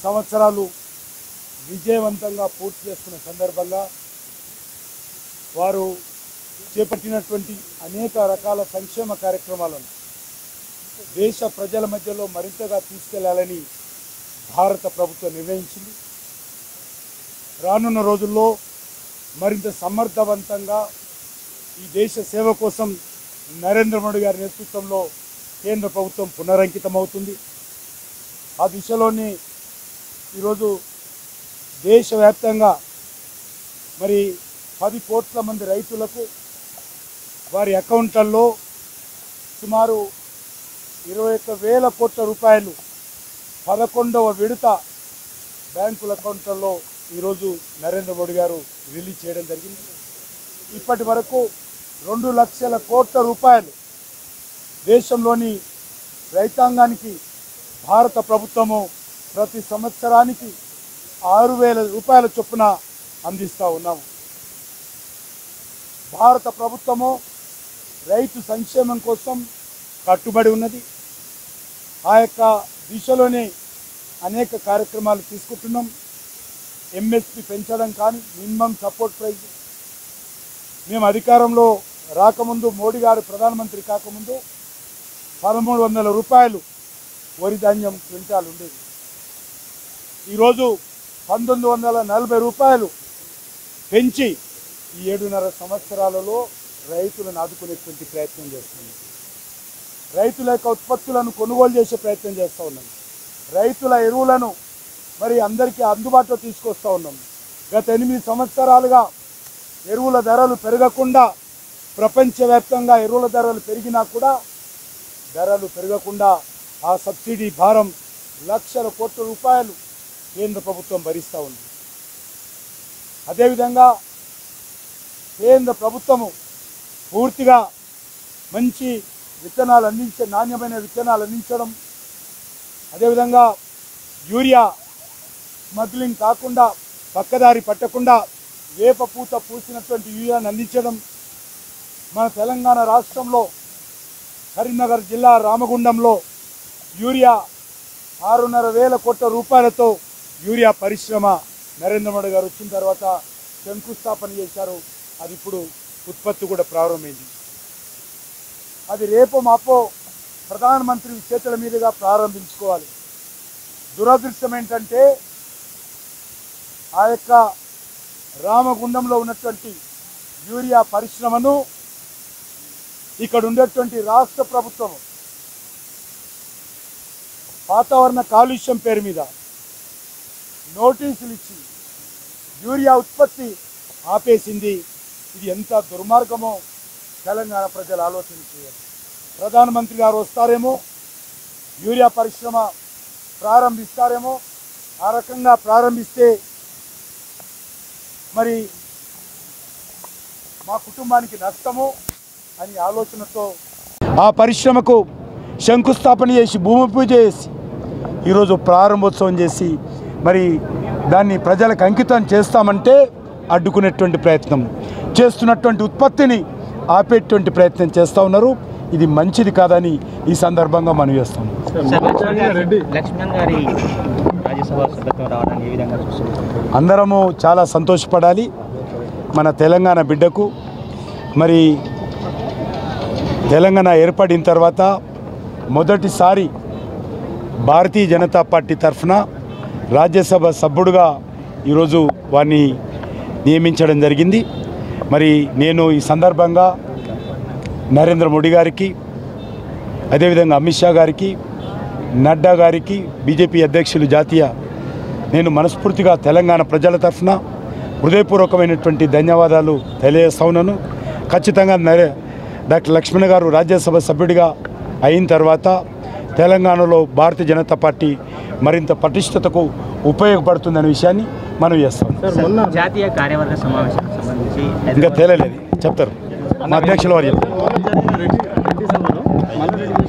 సంవత్సరాలు విజయవంతంగా పూర్తి చేసుకున్న సందర్భంగా వారు చేపట్టినటువంటి అనేక రకాల సంక్షేమ కార్యక్రమాలను దేశ ప్రజల మధ్యలో మరింతగా తీసుకెళ్లాలని భారత ప్రభుత్వం నిర్ణయించింది రానున్న రోజుల్లో మరింత సమర్థవంతంగా ఈ దేశ సేవ కోసం నరేంద్ర మోడీ గారి నేతృత్వంలో కేంద్ర ప్రభుత్వం పునరంకితమవుతుంది ఆ దిశలోనే ఈరోజు దేశవ్యాప్తంగా మరి పది కోట్ల మంది రైతులకు వారి అకౌంట్లలో సుమారు ఇరవై ఒక్క వేల కోట్ల రూపాయలు పదకొండవ విడత బ్యాంకుల అకౌంట్లలో ఈరోజు నరేంద్ర మోడీ గారు రిలీజ్ చేయడం జరిగింది ఇప్పటి వరకు రెండు లక్షల కోట్ల రూపాయలు దేశంలోని రైతాంగానికి భారత ప్రభుత్వము ప్రతి సంవత్సరానికి ఆరు వేల రూపాయల చొప్పున అందిస్తూ ఉన్నాము భారత ప్రభుత్వము రైతు సంక్షేమం కోసం కట్టుబడి ఉన్నది ఆ యొక్క దిశలోనే అనేక కార్యక్రమాలు తీసుకుంటున్నాం ఎంఎస్పి పెంచడం కానీ మినిమం సపోర్ట్ ప్రైస్ మేము అధికారంలో రాకముందు మోడీ గారు ప్రధానమంత్రి కాకముందు పదమూడు వందల రూపాయలు వరి ధాన్యం క్వింటాల్ ఉండేది ఈరోజు పంతొమ్మిది వందల నలభై రూపాయలు పెంచి ఈ ఏడున్నర సంవత్సరాలలో రైతులను ఆదుకునేటువంటి ప్రయత్నం చేస్తున్నాం రైతుల యొక్క ఉత్పత్తులను కొనుగోలు చేసే ప్రయత్నం చేస్తూ ఉన్నాం రైతుల ఎరువులను మరి అందరికీ అందుబాటులో తీసుకొస్తూ ఉన్నాం గత ఎనిమిది సంవత్సరాలుగా ఎరువుల ధరలు పెరగకుండా ప్రపంచవ్యాప్తంగా ఎరువుల ధరలు పెరిగినా కూడా ధరలు పెరగకుండా ఆ సబ్సిడీ భారం లక్షల కోట్ల రూపాయలు కేంద్ర ప్రభుత్వం భరిస్తూ ఉంది అదేవిధంగా కేంద్ర ప్రభుత్వము పూర్తిగా మంచి విత్తనాలు అందించే నాణ్యమైన విత్తనాలు అందించడం అదేవిధంగా యూరియా స్మగ్లింగ్ కాకుండా పక్కదారి పట్టకుండా వేప పూత పూసినటువంటి యూరియాను అందించడం మన తెలంగాణ రాష్ట్రంలో కరీంనగర్ జిల్లా రామగుండంలో యూరియా ఆరున్నర వేల కోట్ల రూపాయలతో యూరియా పరిశ్రమ నరేంద్ర మోడీ గారు వచ్చిన తర్వాత శంకుస్థాపన చేశారు అది ఇప్పుడు ఉత్పత్తి కూడా ప్రారంభమైంది అది రేపో మాపో ప్రధానమంత్రి చేతుల మీదుగా ప్రారంభించుకోవాలి దురదృష్టం ఏంటంటే ఆ యొక్క రామగుండంలో ఉన్నటువంటి యూరియా పరిశ్రమను ఇక్కడ ఉండేటువంటి రాష్ట్ర ప్రభుత్వం వాతావరణ కాలుష్యం పేరు మీద నోటీసులు ఇచ్చి యూరియా ఉత్పత్తి ఆపేసింది ఇది ఎంత దుర్మార్గమో తెలంగాణ ప్రజలు ఆలోచన చేయాలి ప్రధానమంత్రి గారు వస్తారేమో యూరియా పరిశ్రమ ప్రారంభిస్తారేమో ఆ రకంగా ప్రారంభిస్తే మరి మా కుటుంబానికి నష్టము అని ఆలోచనతో ఆ పరిశ్రమకు శంకుస్థాపన చేసి భూమి పూజ చేసి ఈరోజు ప్రారంభోత్సవం చేసి మరి దాన్ని ప్రజలకు అంకితం చేస్తామంటే అడ్డుకునేటువంటి ప్రయత్నం చేస్తున్నటువంటి ఉత్పత్తిని ఆపేటువంటి ప్రయత్నం చేస్తూ ఉన్నారు ఇది మంచిది కాదని ఈ సందర్భంగా మనం చేస్తాం లక్ష్మణ్ గారి రాజ్యసభ సభ్యత్వం రావడానికి ఏ విధంగా చూస్తున్నారు అందరము చాలా సంతోషపడాలి మన తెలంగాణ బిడ్డకు మరి తెలంగాణ ఏర్పడిన తర్వాత మొదటిసారి భారతీయ జనతా పార్టీ తరఫున రాజ్యసభ సభ్యుడుగా ఈరోజు వారిని నియమించడం జరిగింది మరి నేను ఈ సందర్భంగా నరేంద్ర మోడీ గారికి అదేవిధంగా అమిత్ షా గారికి నడ్డా గారికి బీజేపీ అధ్యక్షులు జాతీయ నేను మనస్ఫూర్తిగా తెలంగాణ ప్రజల తరఫున హృదయపూర్వకమైనటువంటి ధన్యవాదాలు తెలియజేస్తా ఉన్నాను ఖచ్చితంగా నరే డాక్టర్ లక్ష్మణ్ గారు రాజ్యసభ సభ్యుడిగా అయిన తర్వాత తెలంగాణలో భారతీయ జనతా పార్టీ మరింత పటిష్టతకు ఉపయోగపడుతుందనే విషయాన్ని మనం చేస్తాం జాతీయ కార్యవర్గ సమావేశానికి సంబంధించి ఇంకా తేలలేదు చెప్తారు మా అధ్యక్షుల వారు చెప్తారు రెడ్డి రెడ్డి సభలో మల్లారెడ్డి